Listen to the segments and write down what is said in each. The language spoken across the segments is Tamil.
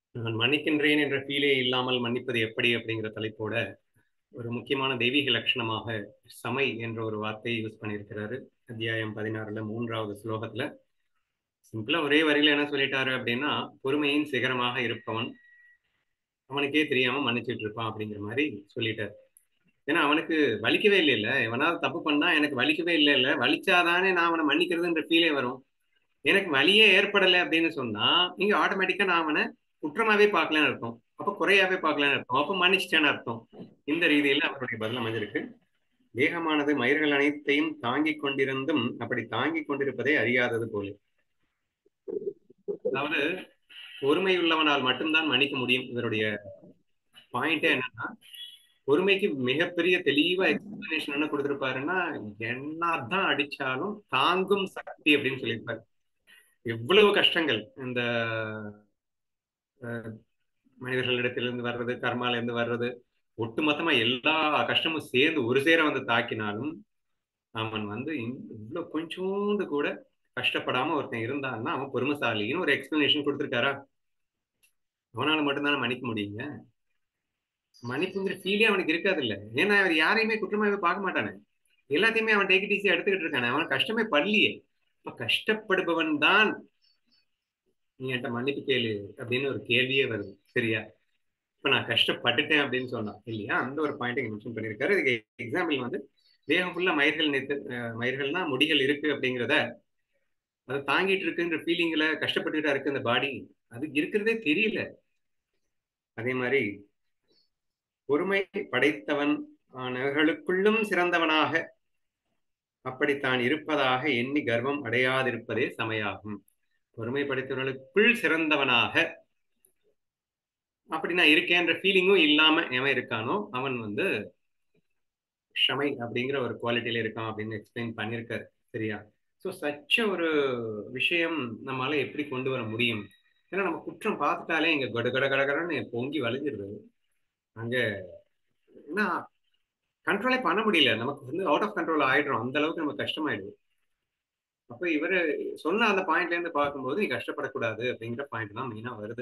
நான் மன்னிக்கின்றேன் என்ற ஃபீலே இல்லாமல் மன்னிப்பது எப்படி அப்படிங்கிற தலைப்போட ஒரு முக்கியமான தெய்வீக லட்சணமாக சமை என்ற ஒரு வார்த்தையை யூஸ் பண்ணியிருக்கிறாரு அத்தியாயம் பதினாறுல மூன்றாவது ஸ்லோகத்துல சிம்பிளா ஒரே வரியில என்ன சொல்லிட்டாரு அப்படின்னா பொறுமையின் சிகரமாக இருப்பவன் அவனுக்கே தெரியாம மன்னிச்சுட்டு இருப்பான் அப்படிங்கிற மாதிரி சொல்லிட்டாரு ஏன்னா அவனுக்கு வலிக்கவே இல்லை இல்ல எவனாவது தப்பு பண்ணா எனக்கு வலிக்கவே இல்லை இல்ல வலிச்சாதானே நான் அவனை மன்னிக்கிறதுன்ற ஃபீலே வரும் எனக்கு வலியே ஏற்படலை அப்படின்னு சொன்னா இங்க ஆட்டோமேட்டிக்கா நான் அவனை குற்றமாவே பார்க்கலன்னு அர்த்தம் அப்ப குறையாவே பார்க்கலன்னு அர்த்தம் அப்ப மன்னிச்சிட்டேன்னு அர்த்தம் இந்த ரீதியில அவருடைய பதில் அமைஞ்சிருக்கு தேகமானது மயிர்கள் அனைத்தையும் தாங்கிக் கொண்டிருந்தும் அப்படி தாங்கிக் கொண்டிருப்பதை அறியாதது போல அதாவது பொறுமையுள்ளவனால் மட்டும்தான் மன்னிக்க முடியும் இவருடைய பாயிண்டே என்னன்னா பொறுமைக்கு மிகப்பெரிய தெளிவா எக்ஸ்பிளனேஷன் என்ன கொடுத்திருப்பாருன்னா என்னதான் அடிச்சாலும் தாங்கும் சக்தி அப்படின்னு சொல்லியிருப்பாரு எவ்வளவு கஷ்டங்கள் இந்த மனிதர்களிடத்திலிருந்து வர்றது கர்மால இருந்து வர்றது ஒட்டுமொத்தமா எல்லா கஷ்டமும் சேர்ந்து ஒரு சேர வந்து தாக்கினாலும் அவன் வந்து இவ்வளவு கொஞ்சோண்டு கூட கஷ்டப்படாம ஒருத்தன் இருந்தான்னா அவன் பொறுமைசாலின்னு ஒரு எக்ஸ்பிளனேஷன் கொடுத்துருக்காரா அவனால மட்டும்தானே மன்னிக்க முடியுங்க மன்னிப்புங்கிற ஃபீலே அவனுக்கு இருக்காது இல்ல ஏன்னா அவர் யாரையுமே குற்றமாவே பார்க்க மாட்டானே எல்லாத்தையுமே அவன் டேக் ஈஸியா எடுத்துக்கிட்டு இருக்கானே அவன் கஷ்டமே படலையே இப்ப கஷ்டப்படுபவன் தான் நீ என்கிட்ட மன்னிப்பு கேளு அப்படின்னு ஒரு கேள்வியே வருது சரியா இப்ப நான் கஷ்டப்பட்டுட்டேன் அப்படின்னு சொன்னான் இல்லையா அந்த ஒரு பாயிண்ட் மென்ஷன் பண்ணியிருக்காரு இதுக்கு எக்ஸாம்பிள் வந்து தேகம் ஃபுல்லா மயிர்கள் நிறுத்து மயிர்கள்னா முடிகள் இருக்கு அப்படிங்கிறத அதை தாங்கிட்டு இருக்குன்ற ஃபீலிங்ல கஷ்டப்பட்டுட்டா இருக்கு இந்த பாடி அது இருக்கிறதே தெரியல அதே மாதிரி பொறுமை படைத்தவன் ஆனவர்களுக்குள்ளும் சிறந்தவனாக அப்படித்தான் இருப்பதாக எண்ணி கர்வம் அடையாதிருப்பதே சமையாகும் பொறுமை படைத்தவர்களுக்குள் சிறந்தவனாக அப்படி நான் இருக்கேன்ற ஃபீலிங்கும் இல்லாம எவன் இருக்கானோ அவன் வந்து ஷமை அப்படிங்கிற ஒரு குவாலிட்டியில இருக்கான் அப்படின்னு எக்ஸ்பிளைன் பண்ணியிருக்காரு சரியா ஸோ சச்ச ஒரு விஷயம் நம்மளால எப்படி கொண்டு வர முடியும் ஏன்னா நம்ம குற்றம் பார்த்துட்டாலே இங்க கட கட கடகடன்னு பொங்கி வலிஞ்சிருது அங்க ஏன்னா கண்ட்ரோலே பண்ண முடியல நமக்கு வந்து அவுட் ஆஃப் கண்ட்ரோல் ஆயிடுறோம் அந்த அளவுக்கு நமக்கு கஷ்டமாயிடுது அப்ப இவரு சொன்ன அந்த பாயிண்ட்ல இருந்து பார்க்கும்போது நீ கஷ்டப்படக்கூடாது அப்படிங்கிற பாயிண்ட் தான் மெயினா வருது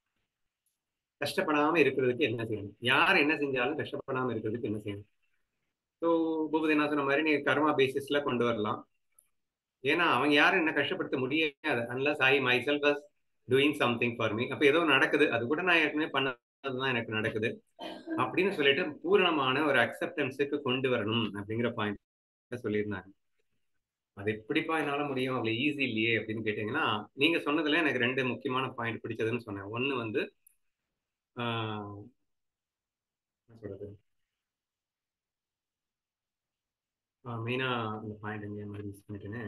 கஷ்டப்படாம இருக்கிறதுக்கு என்ன செய்யணும் யார் என்ன செஞ்சாலும் கஷ்டப்படாம இருக்கிறதுக்கு என்ன செய்யணும் ஸோ பூபதி என்ன சொன்ன மாதிரி நீ கர்மா பேசிஸ்ல கொண்டு வரலாம் ஏன்னா அவங்க யாரும் என்ன கஷ்டப்படுத்த முடியாது unless I myself was doing something for me அப்போ ஏதோ நடக்குது அது கூட நான் ஏற்கனவே பண்ணதுதான் எனக்கு நடக்குது அப்படின்னு சொல்லிட்டு பூரணமான ஒரு அக்செப்டன்ஸுக்கு கொண்டு வரணும் அப்படிங்கிற பாயிண்ட் சொல்லியிருந்தாங்க அது எப்படிப்பா என்னால முடியும் அவ்வளவு ஈஸி இல்லையே அப்படின்னு கேட்டீங்கன்னா நீங்க சொன்னதுல எனக்கு ரெண்டு முக்கியமான பாயிண்ட் பிடிச்சதுன்னு சொன்னேன் ஒன்னு வந்து சொல்றது மெயினா அந்த பாயிண்ட் எங்க மாதிரி மிஸ் பண்ணிட்டேன்னு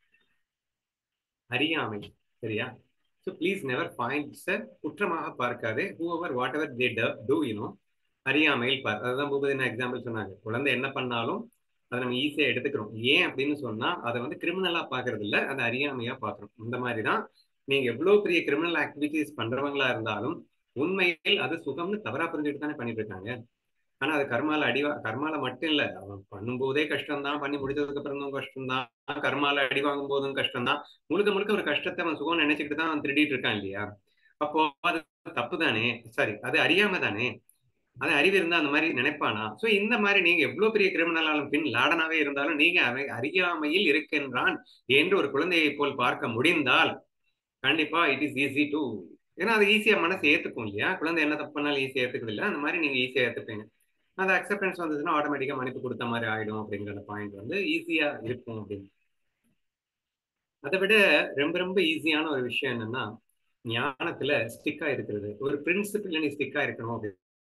அறியாமை சரியா ஸோ ப்ளீஸ் நெவர் பாயிண்ட்ஸ குற்றமாக பார்க்காதே whoever whatever they do you know அறியாமையில் பார் அதுதான் பூபதி என்ன எக்ஸாம்பிள் சொன்னாங்க குழந்தை என்ன பண்ணாலும் அதை நம்ம ஈஸியா எடுத்துக்கிறோம் ஏன் அப்படின்னு சொன்னா அதை வந்து கிரிமினலா பாக்குறது இல்ல அதை அறியாமையா பாக்குறோம் இந்த மாதிரி தான் நீங்க எவ்வளவு பெரிய கிரிமினல் ஆக்டிவிட்டிஸ் பண்றவங்களா இருந்தாலும் உண்மையில் அது சுகம்னு தவறா புரிஞ்சுட்டு தானே பண்ணிட்டு இருக்காங்க ஆனா அது கர்மால அடிவா கர்மால மட்டும் இல்ல அவன் பண்ணும்போதே கஷ்டம் தான் பண்ணி முடிச்சதுக்கு அப்புறம் கஷ்டம் தான் கர்மால அடி வாங்கும் போதும் கஷ்டம் தான் முழுக்க முழுக்க ஒரு கஷ்டத்தை அவன் சுகம் நினைச்சுக்கிட்டு தான் அவன் திருடிட்டு இருக்கான் இல்லையா அப்போ அது தப்பு தானே சாரி அது அறியாம தானே அது அறிவு இருந்தா அந்த மாதிரி நினைப்பானா சோ இந்த மாதிரி நீங்க எவ்வளவு பெரிய கிரிமினலாலும் பின் லாடனாவே இருந்தாலும் நீங்க அவை அறியாமையில் இருக்கின்றான் என்று ஒரு குழந்தையை போல் பார்க்க முடிந்தால் கண்டிப்பா இட் இஸ் ஈஸி டு ஏன்னா அது ஈஸியா மனசு ஏத்துக்கும் இல்லையா குழந்தை என்ன தப்பு பண்ணாலும் ஈஸியா ஏத்துக்குது இல்ல அந்த மாதிரி நீங்க ஈஸியா ஏத்துப்பீங்க அந்த அக்செப்டன்ஸ் வந்ததுன்னா ஆட்டோமேட்டிக்கா மன்னிப்பு கொடுத்த மாதிரி ஆயிடும் அப்படிங்கிற பாயிண்ட் வந்து ஈஸியா இருக்கும் அப்படின்னு அதை விட ரொம்ப ரொம்ப ஈஸியான ஒரு விஷயம் என்னன்னா ஞானத்துல ஸ்டிக்கா இருக்கிறது ஒரு பிரின்சிபிள் நீ ஸ்டிக்கா இருக்கணும் அப்படின்னு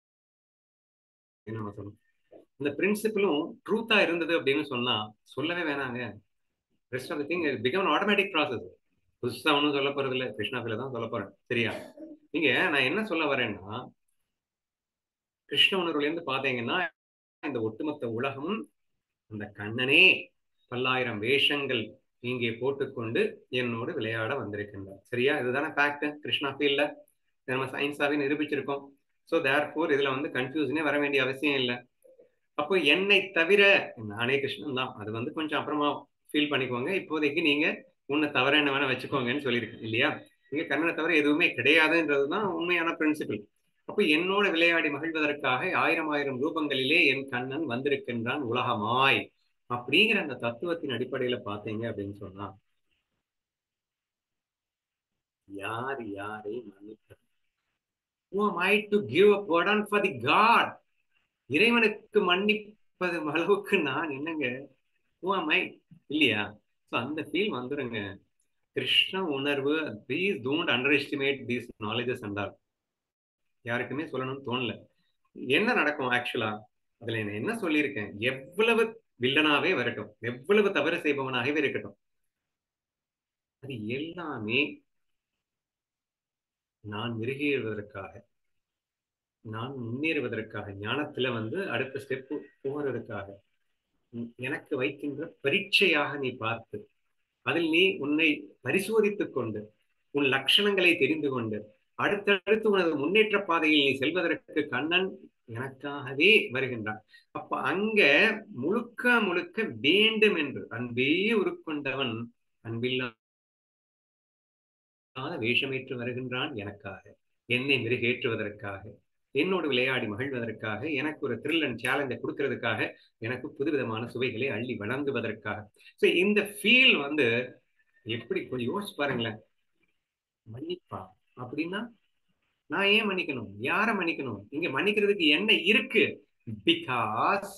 நம்ம சொல்லணும் இந்த பிரின்சிபிளும் ட்ரூத்தா இருந்தது அப்படின்னு சொன்னா சொல்லவே வேணாங்க rest of thing become automatic process புதுசா ஒன்றும் சொல்ல போறது இல்லை கிருஷ்ணாபில தான் சொல்ல போறேன் சரியா நீங்க நான் என்ன சொல்ல வரேன்னா கிருஷ்ண உணர்வுல இருந்து பாத்தீங்கன்னா இந்த ஒட்டுமொத்த உலகம் அந்த கண்ணனே பல்லாயிரம் வேஷங்கள் இங்கே போட்டுக்கொண்டு என்னோடு விளையாட வந்திருக்கின்றார் சரியா இதுதானே ஃபேக்ட் கிருஷ்ணா ஃபீல்ட்ல நம்ம சயின்ஸாவே நிரூபிச்சிருக்கோம் ஸோ தேர் ஃபோர் இதுல வந்து கன்ஃபியூஷனே வர வேண்டிய அவசியம் இல்லை அப்போ என்னை தவிர நானே கிருஷ்ணன் தான் அது வந்து கொஞ்சம் அப்புறமா ஃபீல் பண்ணிக்கோங்க இப்போதைக்கு நீங்க உன்னை தவிர என்ன வேணா வச்சுக்கோங்கன்னு சொல்லியிருக்கு இல்லையா இங்க கண்ணனை தவிர எதுவுமே கிடையாதுன்றதுதான் உண்மையான பிரின்சிபிள் அப்ப என்னோட விளையாடி மகிழ்வதற்காக ஆயிரம் ஆயிரம் ரூபங்களிலே என் கண்ணன் வந்திருக்கின்றான் உலகமாய் அப்படிங்கிற அந்த தத்துவத்தின் அடிப்படையில பாத்தீங்க அப்படின்னு சொன்னா யார் யாரை மன்னிப்பது Who am I to give a burden for the God? இறைவனுக்கு மன்னிப்பது அளவுக்கு நான் என்னங்க Who am I? இல்லையா ஸோ அந்த ஃபீல் வந்துருங்க கிருஷ்ண உணர்வு please don't underestimate these knowledges அண்டால் யாருக்குமே சொல்லணும்னு தோணல என்ன நடக்கும் ஆக்சுவலா அதுல நான் என்ன சொல்லியிருக்கேன் எவ்வளவு வில்லனாவே வரட்டும் எவ்வளவு தவறு செய்பவனாகவே இருக்கட்டும் அது எல்லாமே நான் மிருகேறுவதற்காக நான் முன்னேறுவதற்காக ஞானத்துல வந்து அடுத்த ஸ்டெப் போறதுக்காக எனக்கு வைக்கின்ற பரீட்சையாக நீ பார்த்து அதில் நீ உன்னை பரிசோதித்துக் கொண்டு உன் லட்சணங்களை தெரிந்து கொண்டு அடுத்தடுத்து உனது முன்னேற்ற பாதையில் நீ செல்வதற்கு கண்ணன் எனக்காகவே வருகின்றான் அப்ப அங்க முழுக்க முழுக்க வேண்டும் என்று அன்பே உருக்கொண்டவன் அன்பில்லாத வேஷமேற்று வருகின்றான் எனக்காக என்னை மெருகேற்றுவதற்காக என்னோடு விளையாடி மகிழ்வதற்காக எனக்கு ஒரு த்ரில் அண்ட் சேலஞ்சை கொடுக்கறதுக்காக எனக்கு புதுவிதமான சுவைகளை அள்ளி வழங்குவதற்காக ஸோ இந்த ஃபீல் வந்து எப்படி கொஞ்சம் யோசிச்சு பாருங்களேன் மன்னிப்பா அப்படின்னா நான் ஏன் மன்னிக்கணும் யாரை மன்னிக்கணும் இங்க மன்னிக்கிறதுக்கு என்ன இருக்கு பிகாஸ்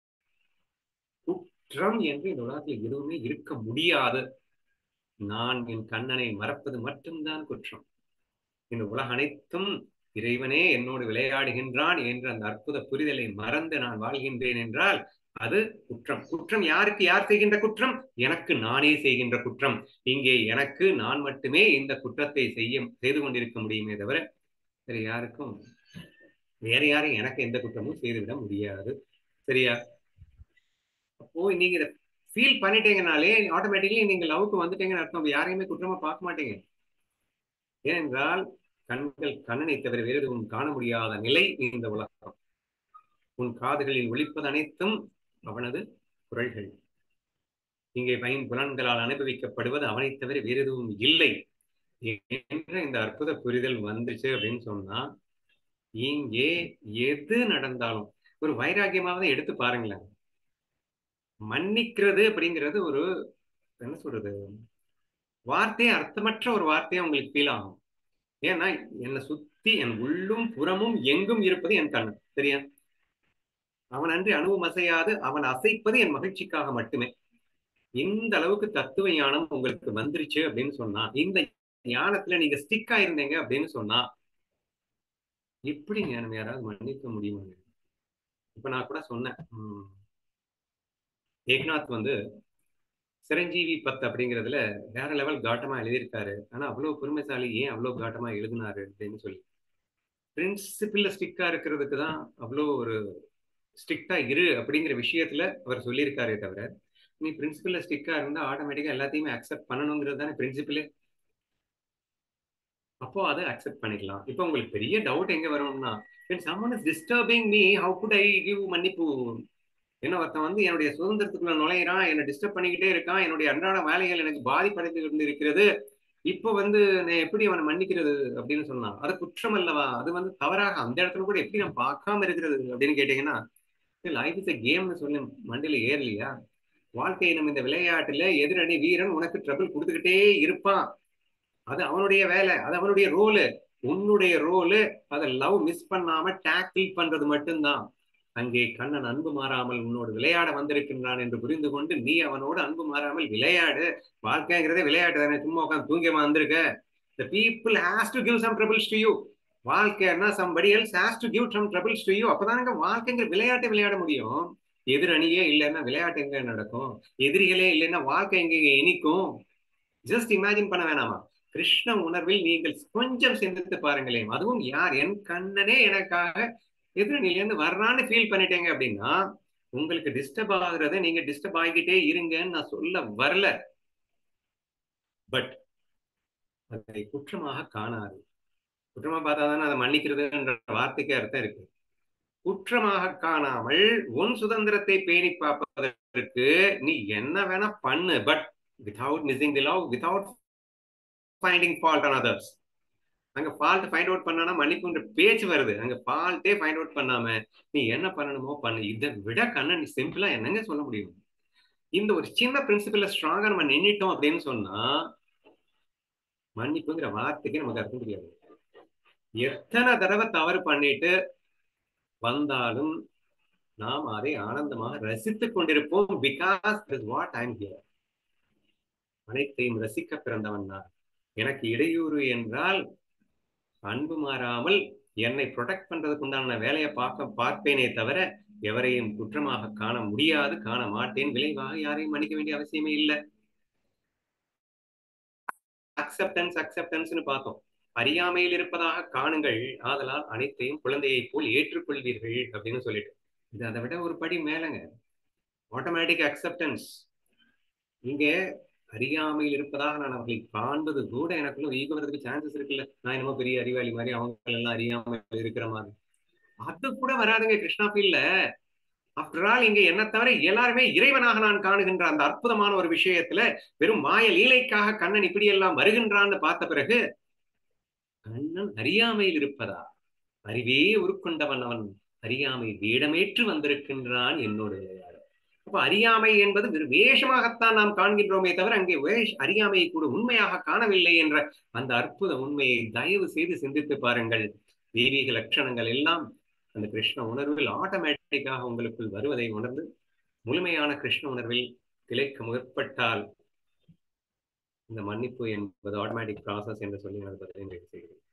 குற்றம் என்று இந்த உலகத்தில் எதுவுமே இருக்க முடியாது நான் என் கண்ணனை மறப்பது மட்டும்தான் குற்றம் இந்த உலக அனைத்தும் இறைவனே என்னோடு விளையாடுகின்றான் என்ற அந்த அற்புத புரிதலை மறந்து நான் வாழ்கின்றேன் என்றால் அது குற்றம் குற்றம் யாருக்கு யார் செய்கின்ற குற்றம் எனக்கு நானே செய்கின்ற குற்றம் இங்கே எனக்கு நான் மட்டுமே இந்த குற்றத்தை செய்ய செய்து கொண்டிருக்க முடியுமே தவிர வேற யாருக்கும் வேற யாரும் எனக்கு எந்த குற்றமும் செய்துவிட முடியாது சரியா அப்போ நீங்க இதை ஃபீல் பண்ணிட்டீங்கனாலே ஆட்டோமேட்டிக்கலி நீங்க லவ்க்கு வந்துட்டீங்கன்னு அர்த்தம் யாரையுமே குற்றமா பார்க்க மாட்டீங்க ஏனென்றால் கண்கள் கண்ணனை தவிர வேறு எதுவும் காண முடியாத நிலை இந்த உலகம் உன் காதுகளில் ஒழிப்பது அனைத்தும் அவனது குரல்கள் இங்கே பயன் புலன்களால் அனுபவிக்கப்படுவது அவனை தவிர வேறு எதுவும் இல்லை என்ற இந்த அற்புத புரிதல் வந்துச்சு அப்படின்னு சொன்னா இங்கே எது நடந்தாலும் ஒரு வைராக்கியமாவது எடுத்து பாருங்களேன் மன்னிக்கிறது அப்படிங்கிறது ஒரு என்ன சொல்றது வார்த்தையே அர்த்தமற்ற ஒரு வார்த்தையா உங்களுக்கு ஃபீல் ஆகும் ஏன்னா என்னை சுத்தி என் உள்ளும் புறமும் எங்கும் இருப்பது என் கண் சரியா அவன் அன்றி அணுவும் அசையாது அவன் அசைப்பது என் மகிழ்ச்சிக்காக மட்டுமே இந்த அளவுக்கு தத்துவ ஞானம் உங்களுக்கு வந்துருச்சு அப்படின்னு சொன்னா இந்த ஞானத்துல நீங்க ஸ்டிக்கா இருந்தீங்க அப்படின்னு சொன்னா எப்படி ஞானம் யாராவது மன்னிக்க முடியுமாங்க இப்ப நான் கூட சொன்னேன் ஏக்நாத் வந்து சிரஞ்சீவி பத் அப்படிங்கிறதுல வேற லெவல் காட்டமா எழுதியிருக்காரு ஆனா அவ்வளவு பெருமைசாலி ஏன் அவ்வளவு காட்டமா எழுதினாரு அப்படின்னு சொல்லி பிரின்சிபிள்ல ஸ்டிக்கா இருக்கிறதுக்கு தான் அவ்வளோ ஒரு ஸ்ட்ரிக்டா இரு அப்படிங்கிற விஷயத்துல அவர் சொல்லியிருக்காரே தவிர நீ பிரின்சிபிள்ல ஸ்டிக்கா இருந்தா ஆட்டோமேட்டிக்கா எல்லாத்தையுமே அக்செப்ட் பண்ணணுங்கிறது தானே பிரின்சிபிளே அப்போ அதை அக்செப்ட் பண்ணிக்கலாம் இப்போ உங்களுக்கு பெரிய டவுட் எங்க வரும்னா someone is disturbing me how could I give மன்னிப்பு என்ன ஒருத்தன் வந்து என்னுடைய சுதந்திரத்துக்குள்ள நுழையிறான் என்னை டிஸ்டர்ப் பண்ணிக்கிட்டே இருக்கான் என்னுடைய அன்றாட வேலைகள் எனக்கு பாதிப்படைந்து கொண்டு இருக்கிறது இப்போ வந்து நான் எப்படி அவனை மன்னிக்கிறது அப்படின்னு சொன்னான் அது குற்றம் அல்லவா அது வந்து தவறாக அந்த இடத்துல கூட எப்படி நான் பார்க்காம இருக்கிறது அப்படின்னு கேட்டீங்கன்னா லைஃப் இஸ் அ கேம்னு சொல்லி மண்டியில ஏறலையா வாழ்க்கை நம்ம இந்த விளையாட்டுல எதிரணி வீரன் உனக்கு ட்ரபிள் கொடுத்துக்கிட்டே இருப்பான் அது அவனுடைய வேலை அது அவனுடைய ரோலு உன்னுடைய ரோலு அதை லவ் மிஸ் பண்ணாம டேக்கிள் பண்றது மட்டும்தான் அங்கே கண்ணன் அன்பு மாறாமல் உன்னோடு விளையாட வந்திருக்கின்றான் என்று புரிந்து கொண்டு நீ அவனோடு அன்பு மாறாமல் விளையாடு வாழ்க்கைங்கிறதே விளையாட்டு தானே சும்மா உட்காந்து தூங்கியமா வந்திருக்க the people has to give some troubles to you வாழ்க்கைன்னா somebody else has to give some troubles to you அப்பதானங்க வாழ்க்கைங்கிற விளையாட்டை விளையாட முடியும் எதிரணியே இல்லைன்னா விளையாட்டு எங்க நடக்கும் எதிரிகளே இல்லைன்னா வாழ்க்கை எங்க இனிக்கும் ஜஸ்ட் இமேஜின் பண்ண வேணாமா கிருஷ்ண உணர்வில் நீங்கள் கொஞ்சம் சிந்தித்து பாருங்களேன் அதுவும் யார் என் கண்ணனே எனக்காக எதிரணிலேருந்து வர்றான்னு ஃபீல் பண்ணிட்டீங்க அப்படின்னா உங்களுக்கு டிஸ்டர்ப் ஆகுறத நீங்க டிஸ்டர்ப் ஆகிக்கிட்டே இருங்கன்னு நான் சொல்ல வரல பட் அதை குற்றமாக காணாது குற்றமா பார்த்தா தானே அதை மன்னிக்கிறதுன்ற வார்த்தைக்கு அர்த்தம் இருக்கு குற்றமாக காணாமல் உன் சுதந்திரத்தை பேணி பார்ப்பதற்கு நீ என்ன வேணா பண்ணு but without missing the love without finding fault on others அங்க ஃபால்ட் ஃபைண்ட் அவுட் பண்ணானா மன்னிப்புன்ற பேச்சு வருது அங்க ஃபால்ட்டே ஃபைண்ட் அவுட் பண்ணாம நீ என்ன பண்ணணுமோ பண்ணு இதை விட கண்ணன் சிம்பிளா என்னங்க சொல்ல முடியும் இந்த ஒரு சின்ன பிரின்சிபல்ல ஸ்ட்ராங்கா நம்ம நின்னுட்டோம் அப்படின்னு சொன்னா மன்னிப்புங்கிற வார்த்தைக்கு நமக்கு அர்த்தம் தெரியாது எத்தனை தடவை தவறு பண்ணிட்டு வந்தாலும் நாம் அதை ஆனந்தமாக ரசித்துக் கொண்டிருப்போம் பிகாஸ் வாட் ஐம் ஹியர் அனைத்தையும் ரசிக்க பிறந்தவன் நான் எனக்கு இடையூறு என்றால் அன்பு மாறாமல் என்னை ப்ரொடெக்ட் பண்றதுக்கு உண்டான வேலையை பார்க்க பார்ப்பேனே தவிர எவரையும் குற்றமாக காண முடியாது காண மாட்டேன் விளைவாக யாரையும் மன்னிக்க வேண்டிய அவசியமே இல்லை அக்செப்டன்ஸ் அக்செப்டன்ஸ்னு பார்த்தோம் அறியாமையில் இருப்பதாக காணுங்கள் ஆதலால் அனைத்தையும் குழந்தையை போல் ஏற்றுக்கொள்வீர்கள் அப்படின்னு சொல்லிட்டு இது அதை விட ஒரு படி மேலங்க ஆட்டோமேட்டிக் அக்செப்டன்ஸ் இங்க அறியாமையில் இருப்பதாக நான் அவர்களை காண்பது கூட எனக்குள்ள ஈகோ வரதுக்கு சான்சஸ் இருக்குல்ல நான் என்னமோ பெரிய அறிவாளி மாதிரி அவங்க எல்லாம் அறியாமல் இருக்கிற மாதிரி அது கூட வராதுங்க கிருஷ்ணா ஃபீல்ல ஆஃப்டர் ஆல் இங்க என்ன தவிர எல்லாருமே இறைவனாக நான் காணுகின்ற அந்த அற்புதமான ஒரு விஷயத்துல வெறும் மாய லீலைக்காக கண்ணன் இப்படி எல்லாம் வருகின்றான்னு பார்த்த பிறகு கண்ணன் அறியாமையில் இருப்பதா அறிவே உருக்கொண்டவன் அவன் அறியாமை வேடமேற்று வந்திருக்கின்றான் என்னோட விளையாடு அப்ப அறியாமை என்பது வெறும் வேஷமாகத்தான் நாம் காண்கின்றோமே தவிர அங்கே வேஷ் அறியாமையை கூட உண்மையாக காணவில்லை என்ற அந்த அற்புத உண்மையை தயவு செய்து சிந்தித்து பாருங்கள் தெய்வீக லட்சணங்கள் எல்லாம் அந்த கிருஷ்ண உணர்வில் ஆட்டோமேட்டிக்காக உங்களுக்குள் வருவதை உணர்ந்து முழுமையான கிருஷ்ண உணர்வில் திளைக்க முற்பட்டால் இந்த மன்னிப்பு என்பது ஆட்டோமேட்டிக் ப்ராசஸ் என்று சொல்லி நான் பதிலை செய்கிறேன்